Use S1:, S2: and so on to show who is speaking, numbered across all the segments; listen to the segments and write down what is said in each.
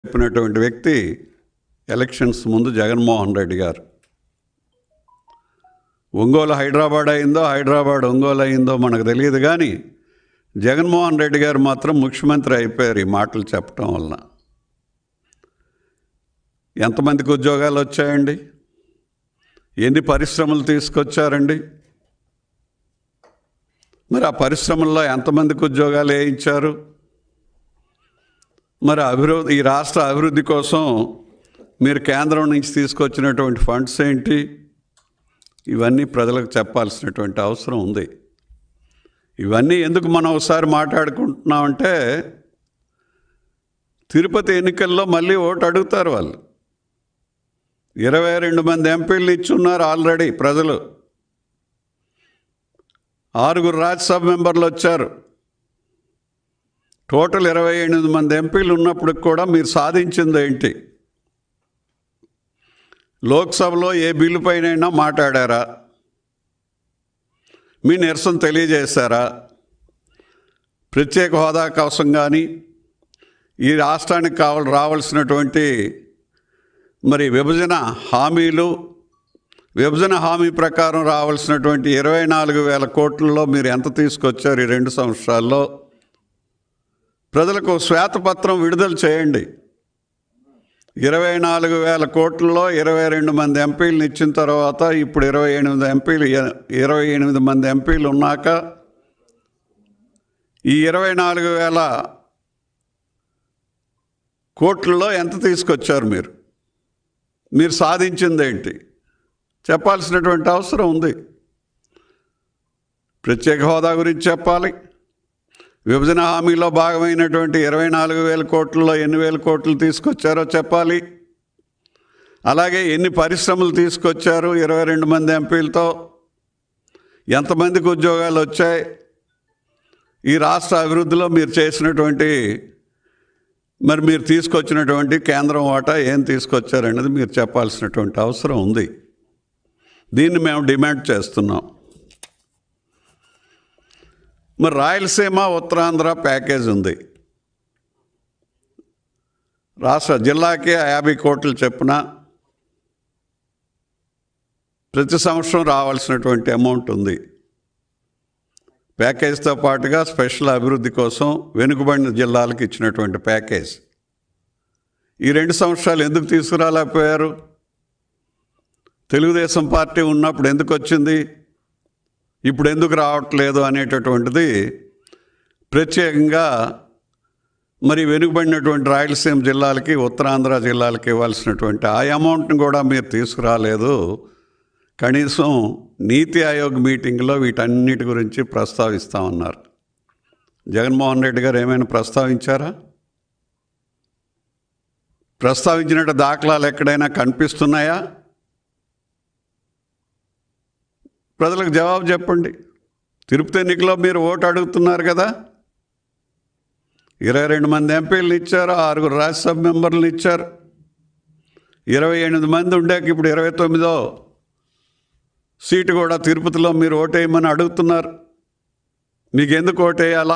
S1: చెప్పినటువంటి వ్యక్తి ఎలక్షన్స్ ముందు జగన్మోహన్ రెడ్డి గారు ఒంగోలు హైదరాబాద్ అయిందో హైదరాబాద్ ఒంగోలు అయిందో మనకు తెలియదు కానీ జగన్మోహన్ రెడ్డి గారు మాత్రం ముఖ్యమంత్రి అయిపోయారు ఈ మాటలు చెప్పడం వలన ఎంతమందికి ఉద్యోగాలు వచ్చాయండి ఎన్ని పరిశ్రమలు తీసుకొచ్చారండి మరి ఆ పరిశ్రమల్లో ఎంతమందికి ఉద్యోగాలు వేయించారు మరి అభివృద్ధి ఈ రాష్ట్ర అభివృద్ధి కోసం మీరు కేంద్రం నుంచి తీసుకొచ్చినటువంటి ఫండ్స్ ఏంటి ఇవన్నీ ప్రజలకు చెప్పాల్సినటువంటి అవసరం ఉంది ఇవన్నీ ఎందుకు మనం ఒకసారి మాట్లాడుకుంటున్నామంటే తిరుపతి ఎన్నికల్లో మళ్ళీ ఓటు అడుగుతారు వాళ్ళు ఇరవై రెండు మంది ఎంపీలు ఇచ్చున్నారు ఆల్రెడీ ప్రజలు ఆరుగురు రాజ్యసభ మెంబర్లు వచ్చారు టోటల్ ఇరవై ఎనిమిది మంది ఎంపీలు ఉన్నప్పుడు కూడా మీరు సాధించింది ఏంటి లోక్సభలో ఏ బిల్లు పైనైనా మాట్లాడారా మీ నిరసన తెలియజేశారా ప్రత్యేక హోదా కోసం కానీ ఈ రాష్ట్రానికి కావాలి రావాల్సినటువంటి మరి విభజన హామీలు విభజన హామీ ప్రకారం రావాల్సినటువంటి ఇరవై నాలుగు వేల కోట్లలో మీరు ఎంత తీసుకొచ్చారు ఈ రెండు సంవత్సరాల్లో ప్రజలకు శ్వేతపత్రం విడుదల చేయండి ఇరవై నాలుగు వేల కోట్లలో ఇరవై రెండు మంది ఎంపీలను ఇచ్చిన తర్వాత ఇప్పుడు ఇరవై ఎనిమిది ఎంపీలు ఇరవై ఎనిమిది మంది ఎంపీలు ఉన్నాక ఈ ఇరవై నాలుగు వేల కోట్లలో ఎంత తీసుకొచ్చారు మీరు మీరు సాధించింది ఏంటి చెప్పాల్సినటువంటి అవసరం ఉంది ప్రత్యేక హోదా గురించి చెప్పాలి విభజన హామీలో భాగమైనటువంటి ఇరవై నాలుగు వేల కోట్లలో ఎన్ని వేల కోట్లు తీసుకొచ్చారో చెప్పాలి అలాగే ఎన్ని పరిశ్రమలు తీసుకొచ్చారు ఇరవై రెండు మంది ఎంపీలతో ఎంతమందికి ఉద్యోగాలు వచ్చాయి ఈ రాష్ట్ర అభివృద్ధిలో మీరు చేసినటువంటి మరి మీరు తీసుకొచ్చినటువంటి కేంద్రం వాటా ఏం తీసుకొచ్చారనేది మీరు చెప్పాల్సినటువంటి అవసరం ఉంది దీన్ని మేము డిమాండ్ చేస్తున్నాం మరి రాయలసీమ ఉత్తరాంధ్ర ప్యాకేజ్ ఉంది రాష్ట్ర జిల్లాకి యాభై కోట్లు చెప్పున ప్రతి సంవత్సరం రావాల్సినటువంటి అమౌంట్ ఉంది ప్యాకేజ్తో పాటుగా స్పెషల్ అభివృద్ధి కోసం వెనుకబడిన జిల్లాలకు ఇచ్చినటువంటి ప్యాకేజ్ ఈ రెండు సంవత్సరాలు ఎందుకు తీసుకురాలేకపోయారు తెలుగుదేశం పార్టీ ఉన్నప్పుడు ఎందుకు వచ్చింది ఇప్పుడు ఎందుకు రావట్లేదు అనేటటువంటిది ప్రత్యేకంగా మరి వెనుకబడినటువంటి రాయలసీమ జిల్లాలకి ఉత్తరాంధ్ర జిల్లాలకి ఇవ్వాల్సినటువంటి ఆ అమౌంట్ని కూడా మీరు తీసుకురాలేదు కనీసం నీతి ఆయోగ్ మీటింగ్లో వీటన్నిటి గురించి ప్రస్తావిస్తామన్నారు జగన్మోహన్ రెడ్డి గారు ఏమైనా ప్రస్తావించారా ప్రస్తావించినట్టు దాఖలాలు ఎక్కడైనా కనిపిస్తున్నాయా ప్రజలకు జవాబు చెప్పండి తిరుపతి ఎన్నికలో మీరు ఓటు అడుగుతున్నారు కదా ఇరవై రెండు మంది ఎంపీలను ఇచ్చారు ఆరుగురు రాజ్యసభ మెంబర్లను ఇచ్చారు ఇరవై ఎనిమిది మంది ఉండాక ఇప్పుడు ఇరవై తొమ్మిదో సీటు కూడా తిరుపతిలో మీరు ఓటేయమని అడుగుతున్నారు మీకు ఎందుకు ఓటేయాలా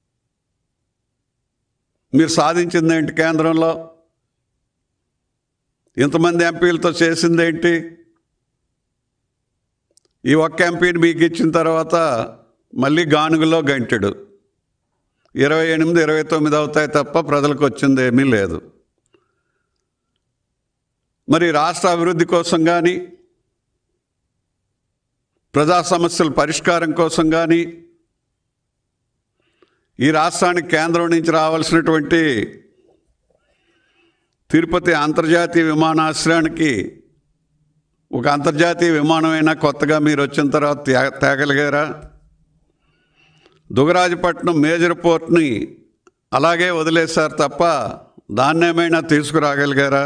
S1: మీరు సాధించిందేంటి కేంద్రంలో ఇంతమంది ఎంపీలతో చేసిందేంటి ఈ ఒక్క ఎంపీని మీకు ఇచ్చిన తర్వాత మళ్ళీ గానుగులో గంటెడు ఇరవై ఎనిమిది ఇరవై తొమ్మిది అవుతాయి తప్ప ప్రజలకు వచ్చింది ఏమీ లేదు మరి రాష్ట్ర అభివృద్ధి కోసం కానీ ప్రజా సమస్యల పరిష్కారం కోసం కానీ ఈ రాష్ట్రానికి కేంద్రం నుంచి రావాల్సినటువంటి తిరుపతి అంతర్జాతీయ విమానాశ్రయానికి ఒక అంతర్జాతీయ విమానమైనా కొత్తగా మీరు వచ్చిన తర్వాత తే తేగలిగారా దుగరాజపట్నం మేజర్ పోర్ట్ని అలాగే వదిలేశారు తప్ప దాన్నేమైనా తీసుకురాగలిగారా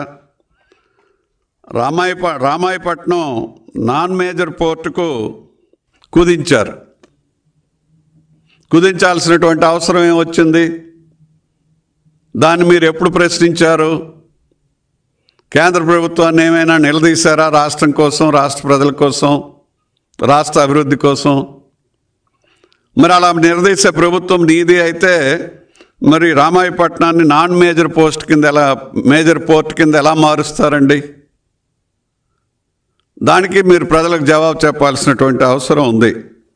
S1: రామాయప రామాయపట్నం నాన్ మేజర్ పోర్టుకు కుదించారు కుదించాల్సినటువంటి అవసరం ఏమొచ్చింది దాన్ని మీరు ఎప్పుడు ప్రశ్నించారు కేంద్ర ప్రభుత్వాన్ని ఏమైనా నిలదీశారా రాష్ట్రం కోసం రాష్ట్ర ప్రజల కోసం రాష్ట్ర అభివృద్ధి కోసం మరి అలా నిలదీసే ప్రభుత్వం నీది అయితే మరి రామాయపట్నాన్ని నాన్ మేజర్ పోస్ట్ కింద ఎలా మేజర్ పోర్ట్ కింద ఎలా మారుస్తారండి దానికి మీరు ప్రజలకు జవాబు చెప్పాల్సినటువంటి అవసరం ఉంది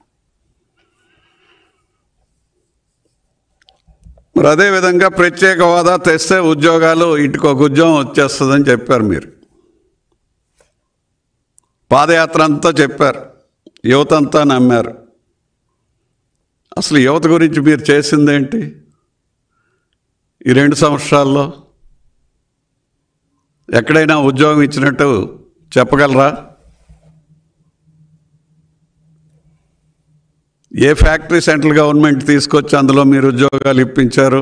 S1: మరి అదేవిధంగా ప్రత్యేక హోదా తెస్తే ఉద్యోగాలు ఇంటికి ఒక ఉద్యోగం వచ్చేస్తుందని చెప్పారు మీరు పాదయాత్ర అంతా చెప్పారు యువత అంతా నమ్మారు అసలు యువత గురించి మీరు చేసిందేంటి ఈ రెండు సంవత్సరాల్లో ఎక్కడైనా ఉద్యోగం ఇచ్చినట్టు చెప్పగలరా ఏ ఫ్యాక్టరీ సెంట్రల్ గవర్నమెంట్ తీసుకొచ్చి అందులో మీరు ఉద్యోగాలు ఇప్పించారు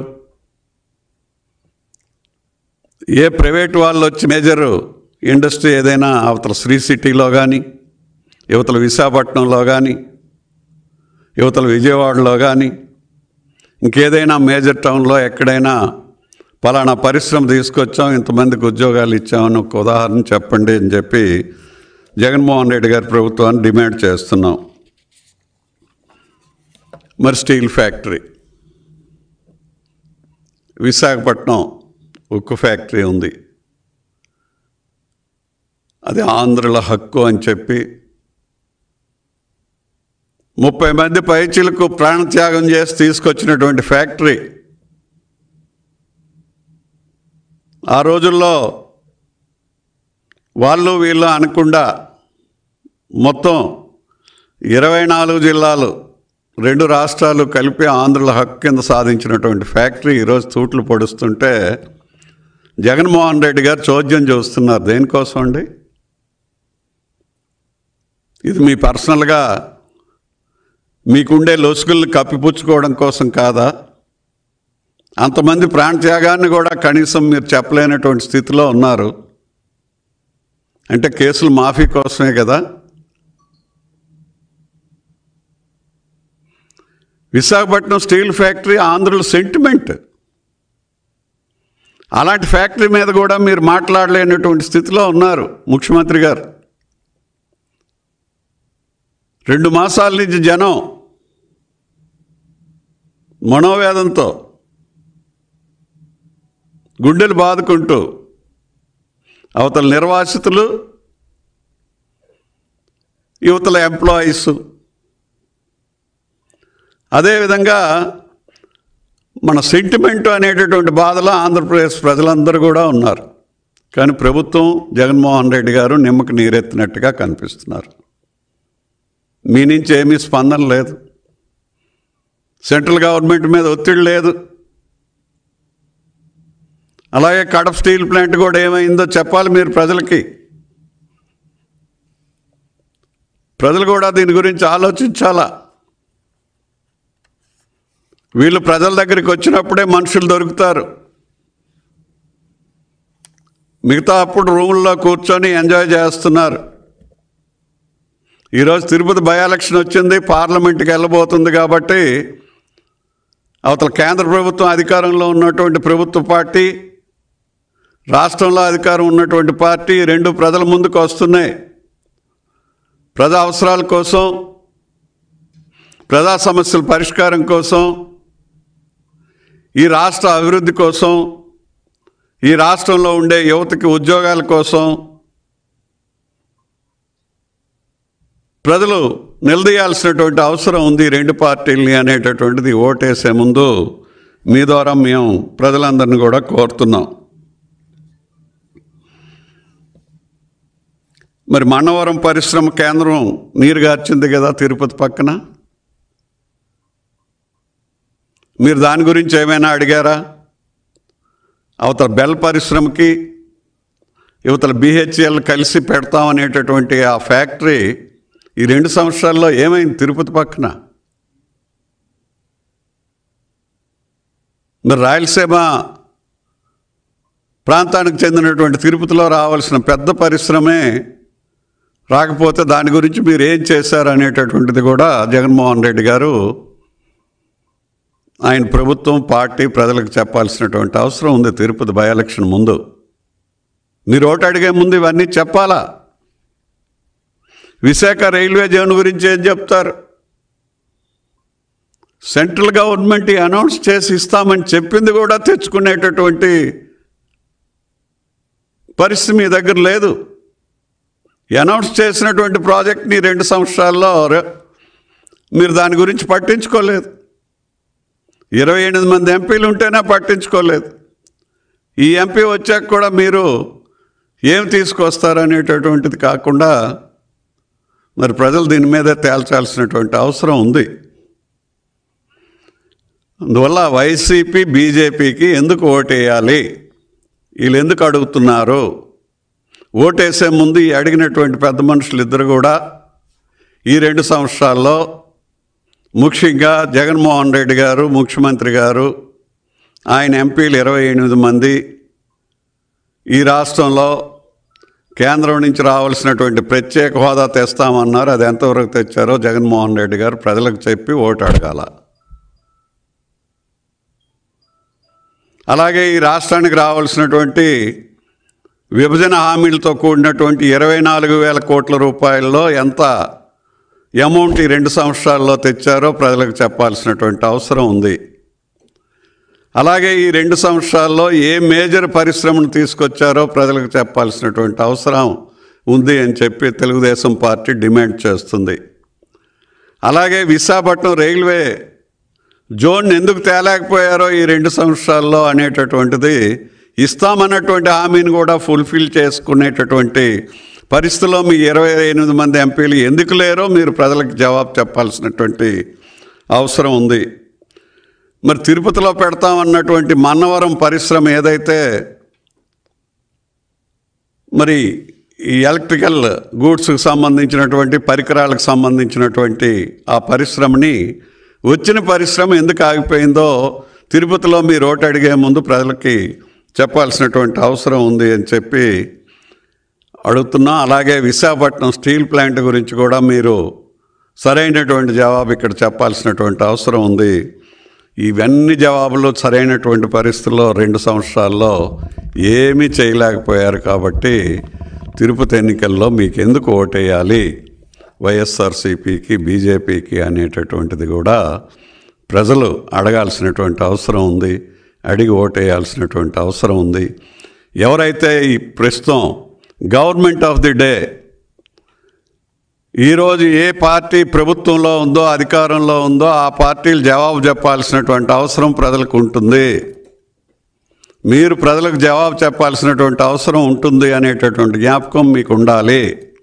S1: ఏ ప్రైవేట్ వాళ్ళు వచ్చి మేజర్ ఇండస్ట్రీ ఏదైనా అవతల శ్రీ సిటీలో కానీ యువతల విశాఖపట్నంలో కానీ యువతల విజయవాడలో కానీ ఇంకేదైనా మేజర్ టౌన్లో ఎక్కడైనా పలానా పరిశ్రమ తీసుకొచ్చాం ఇంతమందికి ఉద్యోగాలు ఇచ్చామని ఒక ఉదాహరణ చెప్పండి అని చెప్పి జగన్మోహన్ రెడ్డి గారి ప్రభుత్వాన్ని డిమాండ్ చేస్తున్నాం మరి స్టీల్ ఫ్యాక్టరీ విశాఖపట్నం ఉక్కు ఫ్యాక్టరీ ఉంది అది ఆంధ్రుల హక్కు అని చెప్పి ముప్పై మంది పైచీలకు ప్రాణత్యాగం చేసి తీసుకొచ్చినటువంటి ఫ్యాక్టరీ ఆ రోజుల్లో వాళ్ళు వీళ్ళు అనకుండా మొత్తం ఇరవై నాలుగు జిల్లాలు రెండు రాష్ట్రాలు కలిపి ఆంధ్రుల హక్కు కింద సాధించినటువంటి ఫ్యాక్టరీ ఈరోజు తూట్లు పొడుస్తుంటే జగన్మోహన్ రెడ్డి గారు చోద్యం చూస్తున్నారు దేనికోసం అండి ఇది మీ పర్సనల్గా మీకుండే లొసుగుల్ని కప్పిపుచ్చుకోవడం కోసం కాదా అంతమంది ప్రాణత్యాగాన్ని కూడా కనీసం మీరు చెప్పలేనటువంటి స్థితిలో ఉన్నారు అంటే కేసులు మాఫీ కోసమే కదా విశాఖపట్నం స్టీల్ ఫ్యాక్టరీ ఆంధ్రుల సెంటిమెంట్ అలాంటి ఫ్యాక్టరీ మీద కూడా మీరు మాట్లాడలేనటువంటి స్థితిలో ఉన్నారు ముఖ్యమంత్రి గారు రెండు మాసాల నుంచి జనం మనోవేదంతో గుండెలు బాదుకుంటూ అవతల నిర్వాసితులు యువతల ఎంప్లాయీస్ అదేవిధంగా మన సెంటిమెంట్ అనేటటువంటి బాధలో ఆంధ్రప్రదేశ్ ప్రజలందరూ కూడా ఉన్నారు కానీ ప్రభుత్వం జగన్మోహన్ రెడ్డి గారు నిమ్మకి నీరెత్తినట్టుగా కనిపిస్తున్నారు మీ నుంచి ఏమీ స్పందన లేదు సెంట్రల్ గవర్నమెంట్ మీద ఒత్తిడి లేదు అలాగే కడప స్టీల్ ప్లాంట్ కూడా ఏమైందో చెప్పాలి మీరు ప్రజలకి ప్రజలు కూడా దీని గురించి ఆలోచించాలా వీళ్ళు ప్రజల దగ్గరికి వచ్చినప్పుడే మనుషులు దొరుకుతారు మిగతా అప్పుడు రూముల్లో కూర్చొని ఎంజాయ్ చేస్తున్నారు ఈరోజు తిరుపతి బై ఎలక్షన్ వచ్చింది పార్లమెంట్కి వెళ్ళబోతుంది కాబట్టి అవతల కేంద్ర ప్రభుత్వం అధికారంలో ఉన్నటువంటి ప్రభుత్వ పార్టీ రాష్ట్రంలో అధికారం ఉన్నటువంటి పార్టీ రెండు ప్రజల ముందుకు వస్తున్నాయి ప్రజా అవసరాల కోసం ప్రజా సమస్యల పరిష్కారం కోసం ఈ రాష్ట్ర అభివృద్ధి కోసం ఈ రాష్ట్రంలో ఉండే యువతకి ఉద్యోగాల కోసం ప్రజలు నిలదీయాల్సినటువంటి అవసరం ఉంది ఈ రెండు పార్టీలని అనేటటువంటిది ఓటేసే ముందు మీ ద్వారా మేము ప్రజలందరినీ కూడా కోరుతున్నాం మరి మన్నవరం పరిశ్రమ కేంద్రం నీరు గార్చింది కదా తిరుపతి పక్కన మీరు దాని గురించి ఏమైనా అడిగారా అవతల బెల్ పరిశ్రమకి యువతల బిహెచ్ఎల్ కలిసి పెడతామనేటటువంటి ఆ ఫ్యాక్టరీ ఈ రెండు సంవత్సరాల్లో ఏమైంది తిరుపతి పక్కన మరి రాయలసీమ ప్రాంతానికి చెందినటువంటి తిరుపతిలో రావాల్సిన పెద్ద పరిశ్రమే రాకపోతే దాని గురించి మీరు ఏం చేశారు అనేటటువంటిది కూడా జగన్మోహన్ రెడ్డి గారు ఆయన ప్రభుత్వం పార్టీ ప్రజలకు చెప్పాల్సినటువంటి అవసరం ఉంది తిరుపతి బై ఎలక్షన్ ముందు మీరు ఓటు అడిగే ముందు ఇవన్నీ చెప్పాలా విశాఖ రైల్వే జోన్ గురించి ఏం చెప్తారు సెంట్రల్ గవర్నమెంట్ ఈ అనౌన్స్ చేసి ఇస్తామని చెప్పింది కూడా తెచ్చుకునేటటువంటి పరిస్థితి మీ దగ్గర లేదు అనౌన్స్ చేసినటువంటి ప్రాజెక్ట్ని రెండు సంవత్సరాల్లో రె- మీరు దాని గురించి పట్టించుకోలేదు ఇరవై ఎనిమిది మంది ఎంపీలు ఉంటేనే పట్టించుకోలేదు ఈ ఎంపీ వచ్చాక కూడా మీరు ఏం తీసుకొస్తారనేటటువంటిది కాకుండా మరి ప్రజలు దీని మీద తేల్చాల్సినటువంటి అవసరం ఉంది అందువల్ల వైసీపీ బీజేపీకి ఎందుకు ఓటేయాలి వీళ్ళు ఎందుకు అడుగుతున్నారు ఓటేసే ముందు ఈ అడిగినటువంటి పెద్ద మనుషులు ఇద్దరు కూడా ఈ రెండు సంవత్సరాల్లో ముఖ్యంగా జగన్మోహన్ రెడ్డి గారు ముఖ్యమంత్రి గారు ఆయన ఎంపీలు ఇరవై ఎనిమిది మంది ఈ రాష్ట్రంలో కేంద్రం నుంచి రావాల్సినటువంటి ప్రత్యేక హోదా తెస్తామన్నారు అది ఎంతవరకు తెచ్చారో జగన్మోహన్ రెడ్డి గారు ప్రజలకు చెప్పి ఓటు అడగాల అలాగే ఈ రాష్ట్రానికి రావాల్సినటువంటి విభజన హామీలతో కూడినటువంటి ఇరవై నాలుగు వేల కోట్ల రూపాయల్లో ఎంత అమౌంట్ ఈ రెండు సంవత్సరాల్లో తెచ్చారో ప్రజలకు చెప్పాల్సినటువంటి అవసరం ఉంది అలాగే ఈ రెండు సంవత్సరాల్లో ఏ మేజర్ పరిశ్రమను తీసుకొచ్చారో ప్రజలకు చెప్పాల్సినటువంటి అవసరం ఉంది అని చెప్పి తెలుగుదేశం పార్టీ డిమాండ్ చేస్తుంది అలాగే విశాఖపట్నం రైల్వే జోన్ ఎందుకు తేలేకపోయారో ఈ రెండు సంవత్సరాల్లో అనేటటువంటిది ఇస్తామన్నటువంటి హామీని కూడా ఫుల్ఫిల్ చేసుకునేటటువంటి పరిస్థితిలో మీ ఇరవై ఎనిమిది మంది ఎంపీలు ఎందుకు లేరో మీరు ప్రజలకు జవాబు చెప్పాల్సినటువంటి అవసరం ఉంది మరి తిరుపతిలో పెడతామన్నటువంటి మన్నవరం పరిశ్రమ ఏదైతే మరి ఈ ఎలక్ట్రికల్ గూడ్స్కి సంబంధించినటువంటి పరికరాలకు సంబంధించినటువంటి ఆ పరిశ్రమని వచ్చిన పరిశ్రమ ఎందుకు ఆగిపోయిందో తిరుపతిలో మీరు ఓటు అడిగే ముందు ప్రజలకి చెప్పాల్సినటువంటి అవసరం ఉంది అని చెప్పి అడుగుతున్నాం అలాగే విశాఖపట్నం స్టీల్ ప్లాంట్ గురించి కూడా మీరు సరైనటువంటి జవాబు ఇక్కడ చెప్పాల్సినటువంటి అవసరం ఉంది ఇవన్నీ జవాబులు సరైనటువంటి పరిస్థితుల్లో రెండు సంవత్సరాల్లో ఏమీ చేయలేకపోయారు కాబట్టి తిరుపతి ఎన్నికల్లో మీకు ఎందుకు ఓటేయాలి వైఎస్ఆర్సీపీకి బీజేపీకి అనేటటువంటిది కూడా ప్రజలు అడగాల్సినటువంటి అవసరం ఉంది అడిగి ఓటేయాల్సినటువంటి అవసరం ఉంది ఎవరైతే ఈ ప్రస్తుతం గవర్నమెంట్ ఆఫ్ ది డే ఈరోజు ఏ పార్టీ ప్రభుత్వంలో ఉందో అధికారంలో ఉందో ఆ పార్టీలు జవాబు చెప్పాల్సినటువంటి అవసరం ప్రజలకు ఉంటుంది మీరు ప్రజలకు జవాబు చెప్పాల్సినటువంటి అవసరం ఉంటుంది అనేటటువంటి జ్ఞాపకం మీకు ఉండాలి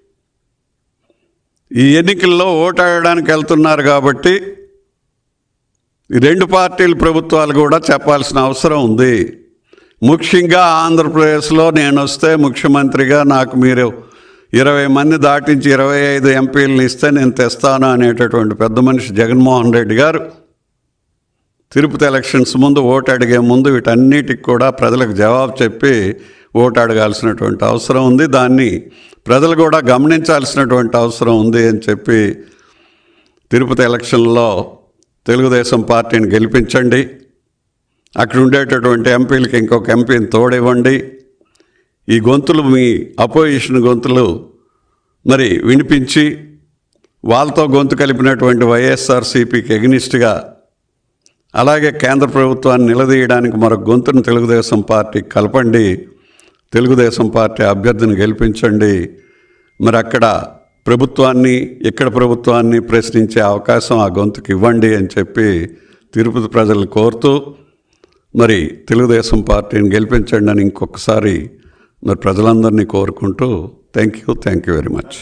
S1: ఈ ఎన్నికల్లో ఓటాడడానికి వెళ్తున్నారు కాబట్టి ఈ రెండు పార్టీల ప్రభుత్వాలు కూడా చెప్పాల్సిన అవసరం ఉంది ముఖ్యంగా ఆంధ్రప్రదేశ్లో నేను వస్తే ముఖ్యమంత్రిగా నాకు మీరు ఇరవై మంది దాటించి ఇరవై ఐదు ఎంపీలను ఇస్తే నేను తెస్తాను అనేటటువంటి పెద్ద మనిషి జగన్మోహన్ రెడ్డి గారు తిరుపతి ఎలక్షన్స్ ముందు ఓటు అడిగే ముందు వీటన్నిటికి కూడా ప్రజలకు జవాబు చెప్పి ఓటు అడగాల్సినటువంటి అవసరం ఉంది దాన్ని ప్రజలు కూడా గమనించాల్సినటువంటి అవసరం ఉంది అని చెప్పి తిరుపతి ఎలక్షన్లో తెలుగుదేశం పార్టీని గెలిపించండి అక్కడ ఉండేటటువంటి ఎంపీలకి ఇంకొక ఎంపీని తోడివ్వండి ఈ గొంతులు మీ అపోజిషన్ గొంతులు మరి వినిపించి వాళ్ళతో గొంతు కలిపినటువంటి వైఎస్ఆర్సీపీకి ఎగ్నిస్ట్గా అలాగే కేంద్ర ప్రభుత్వాన్ని నిలదీయడానికి మరొక గొంతును తెలుగుదేశం పార్టీకి కలపండి తెలుగుదేశం పార్టీ అభ్యర్థిని గెలిపించండి మరి అక్కడ ప్రభుత్వాన్ని ఇక్కడ ప్రభుత్వాన్ని ప్రశ్నించే అవకాశం ఆ గొంతుకు ఇవ్వండి అని చెప్పి తిరుపతి ప్రజలు కోరుతూ మరి తెలుగుదేశం పార్టీని గెలిపించండి అని ఇంకొకసారి మరి ప్రజలందరినీ కోరుకుంటూ thank you thank you very much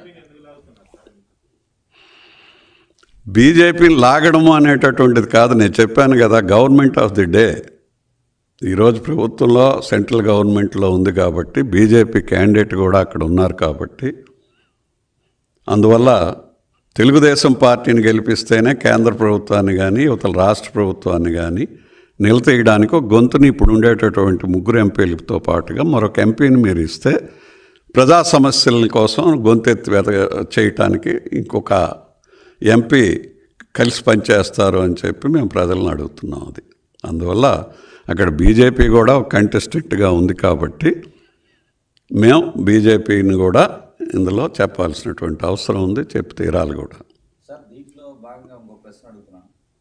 S1: బీజేపీని లాగడము అనేటటువంటిది కాదు నేను చెప్పాను కదా గవర్నమెంట్ ఆఫ్ ది డే ఈరోజు ప్రభుత్వంలో సెంట్రల్ గవర్నమెంట్లో ఉంది కాబట్టి బీజేపీ క్యాండిడేట్ కూడా అక్కడ ఉన్నారు కాబట్టి అందువల్ల తెలుగుదేశం పార్టీని గెలిపిస్తేనే కేంద్ర ప్రభుత్వాన్ని కానీ ఇవతల రాష్ట్ర ప్రభుత్వాన్ని కానీ నిలతీయడానికి ఒక గొంతుని ఇప్పుడు ఉండేటటువంటి ముగ్గురు ఎంపీలతో పాటుగా మరొక ఎంపీని మీరు ఇస్తే ప్రజా సమస్యల కోసం గొంతెత్తి వెత చేయటానికి ఇంకొక ఎంపీ కలిసి పనిచేస్తారు అని చెప్పి మేము ప్రజలను అడుగుతున్నాం అది అందువల్ల అక్కడ బీజేపీ కూడా ఒక కంటెస్టెంట్గా ఉంది కాబట్టి మేము బీజేపీని కూడా ఇందులో చెప్పాల్సినటువంటి అవసరం ఉంది చెప్పి తీరాలి కూడా
S2: సార్ దీంట్లో భాగంగా ఇంకో ప్రశ్న అడుగుతున్నాను పవన్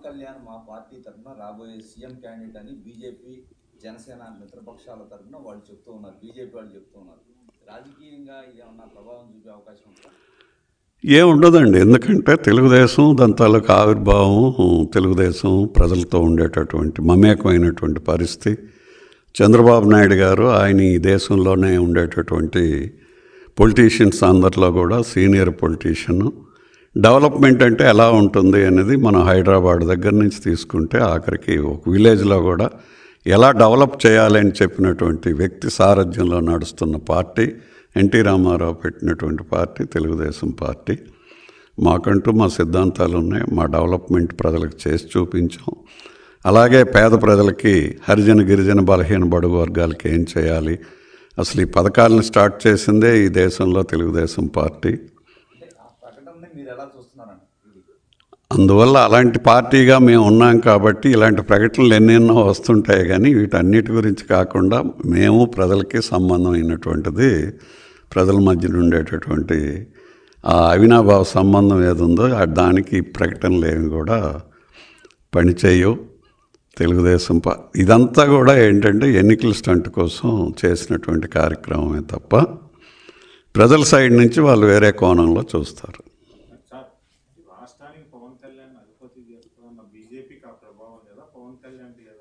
S2: కళ్యాణ్ మా పార్టీ తరఫున రాబోయే సీఎం క్యాండిడేట్ అని బీజేపీ జనసేన మిత్రపక్షాల తరఫున వాళ్ళు చెప్తూ ఉన్నారు బీజేపీ వాళ్ళు చెప్తూ ఉన్నారు రాజకీయంగా ఇది ఏమన్నా ప్రభావం చూపే అవకాశం ఉంటుందా
S1: ఏం ఉండదండి ఎందుకంటే తెలుగుదేశం దాని తాలూకు ఆవిర్భావం తెలుగుదేశం ప్రజలతో ఉండేటటువంటి మమేకమైనటువంటి పరిస్థితి చంద్రబాబు నాయుడు గారు ఆయన ఈ దేశంలోనే ఉండేటటువంటి పొలిటీషియన్స్ అందరిలో కూడా సీనియర్ పొలిటీషియన్ డెవలప్మెంట్ అంటే ఎలా ఉంటుంది అనేది మనం హైదరాబాద్ దగ్గర నుంచి తీసుకుంటే ఆఖరికి ఒక విలేజ్లో కూడా ఎలా డెవలప్ చేయాలని చెప్పినటువంటి వ్యక్తి సారథ్యంలో నడుస్తున్న పార్టీ ఎన్టీ రామారావు పెట్టినటువంటి పార్టీ తెలుగుదేశం పార్టీ మాకంటూ మా సిద్ధాంతాలు ఉన్నాయి మా డెవలప్మెంట్ ప్రజలకు చేసి చూపించాం అలాగే పేద ప్రజలకి హరిజన గిరిజన బలహీన బడుగు వర్గాలకి ఏం చేయాలి అసలు ఈ పథకాలను స్టార్ట్ చేసిందే ఈ దేశంలో తెలుగుదేశం పార్టీ
S2: అంటే ఆ ప్రకటనని మీరు ఎలా చూస్తున్నారండి ఇది
S1: అందువల్ల అలాంటి పార్టీగా మేము ఉన్నాం కాబట్టి ఇలాంటి ప్రకటనలు ఎన్నెన్నో వస్తుంటాయి కానీ వీటన్నిటి గురించి కాకుండా మేము ప్రజలకి సంబంధమైనటువంటిది ప్రజల మధ్య ఉండేటటువంటి ఆ అవినాభావ సంబంధం ఏదుందో ఆ దానికి ఈ ప్రకటనలు ఏమి కూడా పనిచేయవు తెలుగుదేశం పా ఇదంతా కూడా ఏంటంటే ఎన్నికల స్టంట్ కోసం చేసినటువంటి కార్యక్రమమే తప్ప ప్రజల సైడ్ నుంచి వాళ్ళు వేరే కోణంలో చూస్తారు
S3: సార్ రాష్ట్రానికి పవన్ కళ్యాణ్ అధిపతి చేస్తున్న బీజేపీకి ఆ ప్రభావం లేదా పవన్ కళ్యాణ్కి లేదా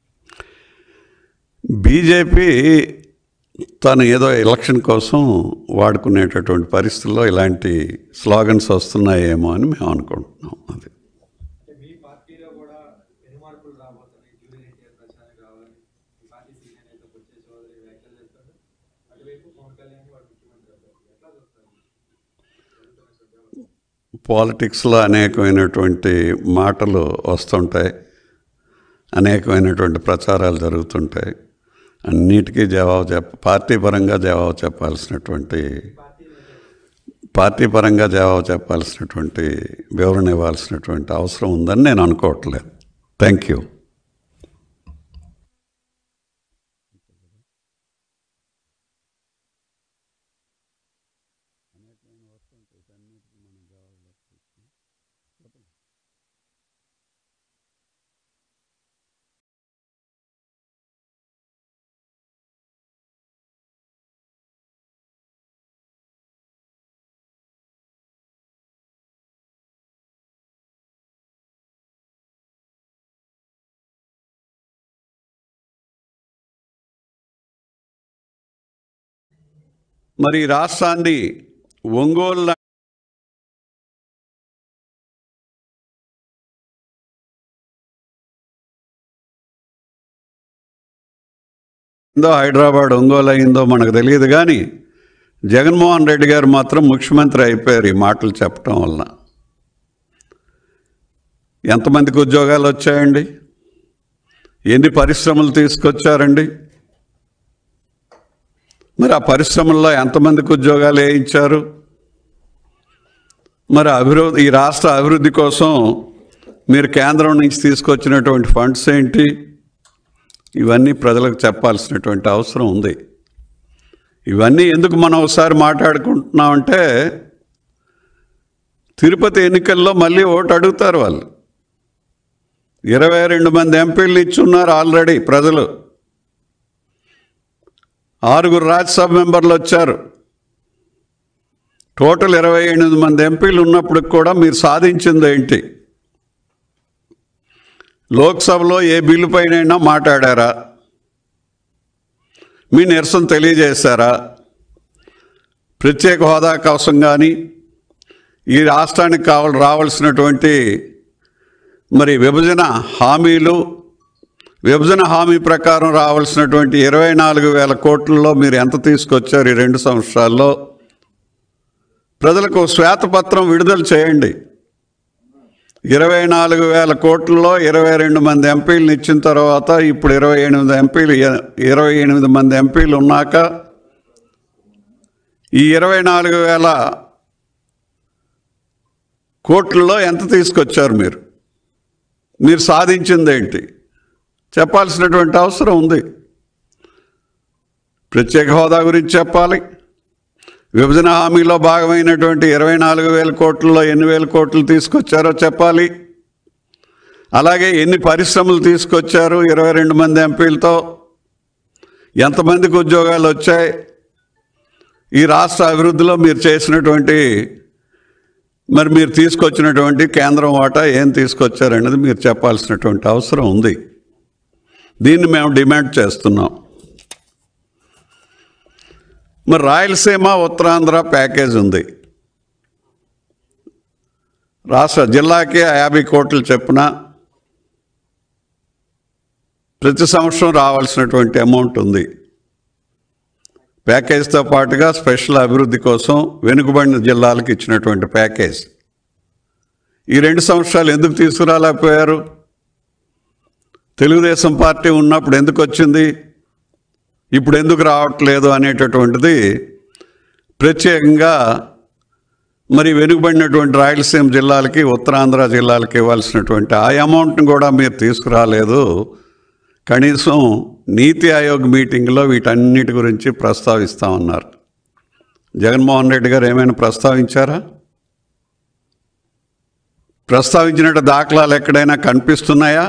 S1: బీజేపీ తను ఏదో ఎలక్షన్ కోసం వాడుకునేటటువంటి పరిస్థితుల్లో ఇలాంటి స్లోగన్స్ వస్తున్నాయేమో అని మేము అనుకుంటున్నాం అది
S4: అంటే మీ పార్టీలో కూడా ఎన్ని మార్పులు రాబోతున్నాయి జూనియర్ ఎన్టీఆర్ ప్రచారం కావాలని మీ పార్టీ సీనియర్ నేత బొచ్చే చౌదరి వ్యాఖ్యలు చేస్తాడు అటువైపు పవన్ కళ్యాణ్ వాడు ముఖ్యమంత్రి అభ్యర్థి ఎట్లా చూస్తారు జరుగుతున్న సభ్యులు
S1: పాలిటిక్స్లో అనేకమైనటువంటి మాటలు వస్తుంటాయి అనేకమైనటువంటి ప్రచారాలు జరుగుతుంటాయి అన్నిటికీ జవాబు చెప్ప పార్టీ పరంగా జవాబు చెప్పాల్సినటువంటి
S4: పార్టీ నేత
S1: పార్టీ పరంగా జవాబు చెప్పాల్సినటువంటి వివరణ ఇవ్వాల్సినటువంటి అవసరం ఉందని నేను అనుకోవట్లేదు థ్యాంక్ యూ మరి ఈ రాష్ట్రాన్ని ఒంగోలు లా- అయిందో హైదరాబాద్ ఒంగోలు అయిందో మనకు తెలియదు కానీ జగన్మోహన్ రెడ్డి గారు మాత్రం ముఖ్యమంత్రి అయిపోయారు ఈ మాటలు చెప్పటం వలన ఎంతమందికి ఉద్యోగాలు వచ్చాయండి ఎన్ని పరిశ్రమలు తీసుకొచ్చారండి మరి ఆ పరిశ్రమల్లో ఎంతమందికి ఉద్యోగాలు వేయించారు మరి అభివృద్ధి ఈ రాష్ట్ర అభివృద్ధి కోసం మీరు కేంద్రం నుంచి తీసుకొచ్చినటువంటి ఫండ్స్ ఏంటి ఇవన్నీ ప్రజలకు చెప్పాల్సినటువంటి అవసరం ఉంది ఇవన్నీ ఎందుకు మనం ఒకసారి మాట్లాడుకుంటున్నామంటే తిరుపతి ఎన్నికల్లో మళ్ళీ ఓటు అడుగుతారు వాళ్ళు ఇరవై రెండు మంది ఎంపీలు ఇచ్చున్నారు ఆల్రెడీ ప్రజలు ఆరుగురు రాజ్యసభ మెంబర్లు వచ్చారు టోటల్ ఇరవై ఎనిమిది మంది ఎంపీలు ఉన్నప్పుడు కూడా మీరు సాధించింది ఏంటి లోక్సభలో ఏ బిల్లు పైన మాట్లాడారా మీ నిరసన తెలియజేశారా ప్రత్యేక హోదా కోసం కానీ ఈ రాష్ట్రానికి కావాలి రావాల్సినటువంటి మరి విభజన హామీలు విభజన హామీ ప్రకారం రావాల్సినటువంటి ఇరవై నాలుగు వేల కోట్లలో మీరు ఎంత తీసుకొచ్చారు ఈ రెండు సంవత్సరాల్లో ప్రజలకు శ్వేతపత్రం విడుదల చేయండి ఇరవై నాలుగు వేల కోట్లలో ఇరవై రెండు మంది ఎంపీలను ఇచ్చిన తర్వాత ఇప్పుడు ఇరవై ఎనిమిది ఎంపీలు ఇరవై ఎనిమిది మంది ఎంపీలు ఉన్నాక ఈ ఇరవై నాలుగు వేల కోట్లలో ఎంత తీసుకొచ్చారు మీరు మీరు సాధించింది ఏంటి చెప్పాల్సినటువంటి అవసరం ఉంది ప్రత్యేక హోదా గురించి చెప్పాలి విభజన హామీలో భాగమైనటువంటి ఇరవై నాలుగు వేల కోట్లలో ఎన్ని వేల కోట్లు తీసుకొచ్చారో చెప్పాలి అలాగే ఎన్ని పరిశ్రమలు తీసుకొచ్చారు ఇరవై రెండు మంది ఎంపీలతో ఎంతమందికి ఉద్యోగాలు వచ్చాయి ఈ రాష్ట్ర అభివృద్ధిలో మీరు చేసినటువంటి మరి మీరు తీసుకొచ్చినటువంటి కేంద్రం వాటా ఏం తీసుకొచ్చారనేది మీరు చెప్పాల్సినటువంటి అవసరం ఉంది దీన్ని మేము డిమాండ్ చేస్తున్నాం మరి రాయలసీమ ఉత్తరాంధ్ర ప్యాకేజ్ ఉంది రాష్ట్ర జిల్లాకి యాభై కోట్లు చెప్పున ప్రతి సంవత్సరం రావాల్సినటువంటి అమౌంట్ ఉంది ప్యాకేజ్తో పాటుగా స్పెషల్ అభివృద్ధి కోసం వెనుకబడిన జిల్లాలకు ఇచ్చినటువంటి ప్యాకేజ్ ఈ రెండు సంవత్సరాలు ఎందుకు తీసుకురాలేకపోయారు తెలుగుదేశం పార్టీ ఉన్నప్పుడు ఎందుకు వచ్చింది ఇప్పుడు ఎందుకు రావట్లేదు అనేటటువంటిది ప్రత్యేకంగా మరి వెనుకబడినటువంటి రాయలసీమ జిల్లాలకి ఉత్తరాంధ్ర జిల్లాలకి ఇవ్వాల్సినటువంటి ఆ అమౌంట్ని కూడా మీరు తీసుకురాలేదు కనీసం నీతి ఆయోగ్ మీటింగ్లో వీటన్నిటి గురించి ప్రస్తావిస్తామన్నారు జగన్మోహన్ రెడ్డి గారు ఏమైనా ప్రస్తావించారా ప్రస్తావించినట్టు దాఖలాలు ఎక్కడైనా కనిపిస్తున్నాయా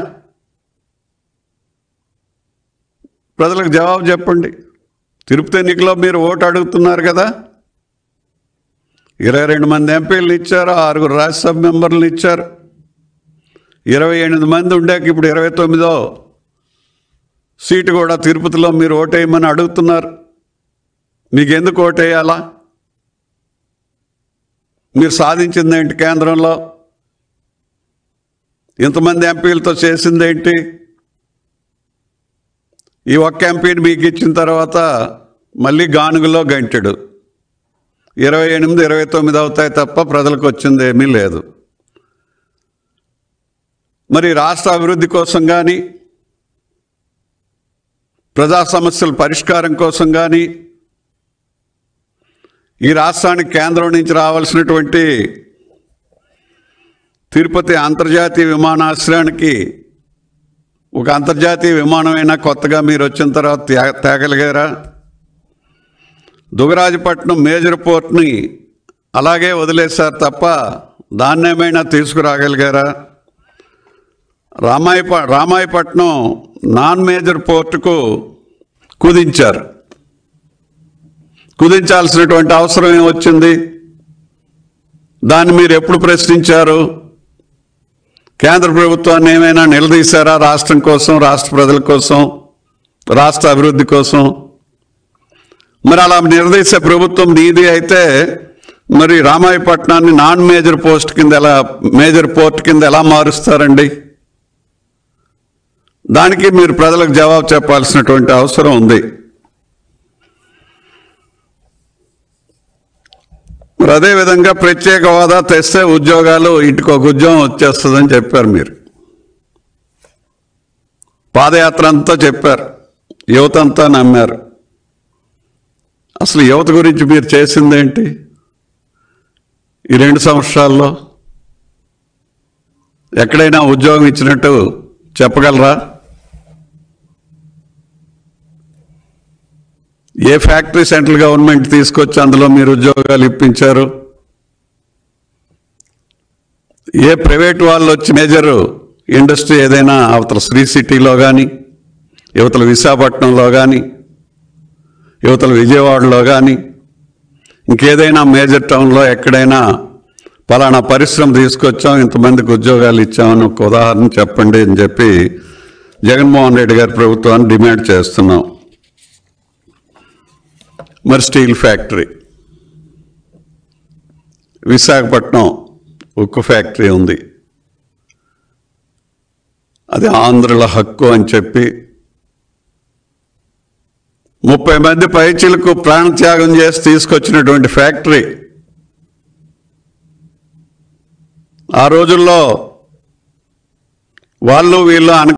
S1: ప్రజలకు జవాబు చెప్పండి తిరుపతి ఎన్నికలో మీరు ఓటు అడుగుతున్నారు కదా ఇరవై రెండు మంది ఎంపీలను ఇచ్చారు ఆరుగురు రాజ్యసభ మెంబర్లను ఇచ్చారు ఇరవై ఎనిమిది మంది ఉండాక ఇప్పుడు ఇరవై తొమ్మిదో సీటు కూడా తిరుపతిలో మీరు ఓటేయమని అడుగుతున్నారు మీకు ఎందుకు ఓటేయాలా మీరు సాధించింది ఏంటి కేంద్రంలో ఇంతమంది ఎంపీలతో చేసిందేంటి ఈ ఒక్క ఎంపీని మీకు ఇచ్చిన తర్వాత మళ్ళీ గానుగులో గంటెడు ఇరవై ఎనిమిది ఇరవై తొమ్మిది అవుతాయి తప్ప ప్రజలకు వచ్చింది ఏమీ లేదు మరి రాష్ట్ర అభివృద్ధి కోసం కానీ ప్రజా సమస్యల పరిష్కారం కోసం కానీ ఈ రాష్ట్రానికి కేంద్రం నుంచి రావాల్సినటువంటి తిరుపతి అంతర్జాతీయ విమానాశ్రయానికి ఒక అంతర్జాతీయ విమానమైనా కొత్తగా మీరు వచ్చిన తర్వాత తే- తేగలిగారా దుగరాజపట్నం మేజర్ పోర్ట్ని అలాగే వదిలేశారు తప్ప దాన్నేమైనా తీసుకురాగలిగారా రామాయప రామాయపట్నం నాన్ మేజర్ పోర్టుకు కుదించారు కుదించాల్సినటువంటి అవసరం ఏమొచ్చింది దాన్ని మీరు ఎప్పుడు ప్రశ్నించారు కేంద్ర ప్రభుత్వాన్ని ఏమైనా నిలదీశారా రాష్ట్రం కోసం రాష్ట్ర ప్రజల కోసం రాష్ట్ర అభివృద్ధి కోసం మరి అలా నిలదీసే ప్రభుత్వం నీది అయితే మరి రామాయపట్నాన్ని నాన్ మేజర్ పోస్ట్ కింద ఎలా మేజర్ పోర్ట్ కింద ఎలా మారుస్తారండి దానికి మీరు ప్రజలకు జవాబు చెప్పాల్సినటువంటి అవసరం ఉంది మరి అదేవిధంగా ప్రత్యేక హోదా తెస్తే ఉద్యోగాలు ఇంటికి ఒక ఉద్యోగం వచ్చేస్తుందని చెప్పారు మీరు పాదయాత్ర అంతా చెప్పారు యువత అంతా నమ్మారు అసలు యువత గురించి మీరు చేసిందేంటి ఈ రెండు సంవత్సరాల్లో ఎక్కడైనా ఉద్యోగం ఇచ్చినట్టు చెప్పగలరా ఏ ఫ్యాక్టరీ సెంట్రల్ గవర్నమెంట్ తీసుకొచ్చి అందులో మీరు ఉద్యోగాలు ఇప్పించారు ఏ ప్రైవేట్ వాళ్ళు వచ్చి మేజర్ ఇండస్ట్రీ ఏదైనా అవతల శ్రీ సిటీలో కానీ యువతల విశాఖపట్నంలో కానీ యువతల విజయవాడలో కానీ ఇంకేదైనా మేజర్ టౌన్లో ఎక్కడైనా పలానా పరిశ్రమ తీసుకొచ్చాం ఇంతమందికి ఉద్యోగాలు ఇచ్చామని ఒక ఉదాహరణ చెప్పండి అని చెప్పి జగన్మోహన్ రెడ్డి గారి ప్రభుత్వాన్ని డిమాండ్ చేస్తున్నాం మరి స్టీల్ ఫ్యాక్టరీ విశాఖపట్నం ఉక్కు ఫ్యాక్టరీ ఉంది అది ఆంధ్రుల హక్కు అని చెప్పి ముప్పై మంది పైచీలకు ప్రాణత్యాగం చేసి తీసుకొచ్చినటువంటి ఫ్యాక్టరీ ఆ రోజుల్లో వాళ్ళు వీళ్ళు అన